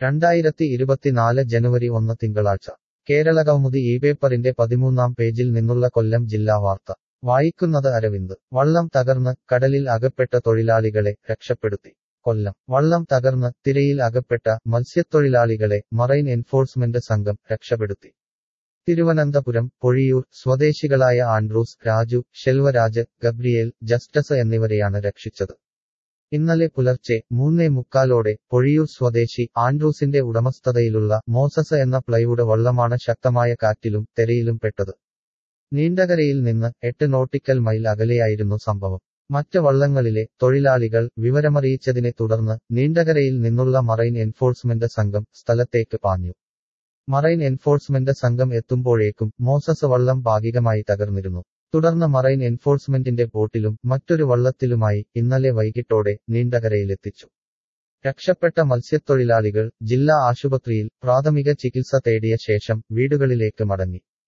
രണ്ടായിരത്തി ഇരുപത്തിനാല് ജനുവരി ഒന്ന് തിങ്കളാഴ്ച കേരളകൗമുദി ഈ പേപ്പറിന്റെ പതിമൂന്നാം പേജിൽ നിന്നുള്ള കൊല്ലം ജില്ലാ വാർത്ത വായിക്കുന്നത് അരവിന്ദ് വള്ളം തകർന്ന് കടലിൽ അകപ്പെട്ട തൊഴിലാളികളെ രക്ഷപ്പെടുത്തി കൊല്ലം വള്ളം തകർന്ന് തിരയിൽ അകപ്പെട്ട മത്സ്യത്തൊഴിലാളികളെ മറൈൻ എൻഫോഴ്സ്മെന്റ് സംഘം രക്ഷപ്പെടുത്തി തിരുവനന്തപുരം പൊഴിയൂർ സ്വദേശികളായ Andrews Raju Shelvaraj Gabriel Justus എന്നിവരെയാണ് രക്ഷിച്ചത് ഇന്നലെ പുലർച്ചെ മൂന്നേ മുക്കാലോടെ പൊഴിയൂർ സ്വദേശി ആൻഡ്രൂസിന്റെ ഉടമസ്ഥതയിലുള്ള മോസസ് എന്ന പ്ലൈവുഡ് വള്ളമാണ് ശക്തമായ കാറ്റിലും തെരയിലും പെട്ടത് നീണ്ടകരയിൽ നിന്ന് എട്ട് നോട്ടിക്കൽ മൈൽ അകലെയായിരുന്നു സംഭവം മറ്റ് വള്ളങ്ങളിലെ തൊഴിലാളികൾ വിവരമറിയിച്ചതിനെ തുടർന്ന് നീണ്ടകരയിൽ നിന്നുള്ള മറൈൻ എൻഫോഴ്സ്മെന്റ് സംഘം സ്ഥലത്തേക്ക് പാഞ്ഞു മറൈൻ എൻഫോഴ്സ്മെന്റ് സംഘം എത്തുമ്പോഴേക്കും മോസസ് വള്ളം ഭാഗികമായി തകർന്നിരുന്നു തുടർന്ന് മറൈൻ എൻഫോഴ്സ്മെന്റിന്റെ ബോട്ടിലും മറ്റൊരു വള്ളത്തിലുമായി ഇന്നലെ വൈകിട്ടോടെ നീണ്ടകരയിലെത്തിച്ചു രക്ഷപ്പെട്ട മത്സ്യത്തൊഴിലാളികൾ ജില്ലാ ആശുപത്രിയിൽ പ്രാഥമിക ചികിത്സ തേടിയ ശേഷം വീടുകളിലേക്ക് മടങ്ങി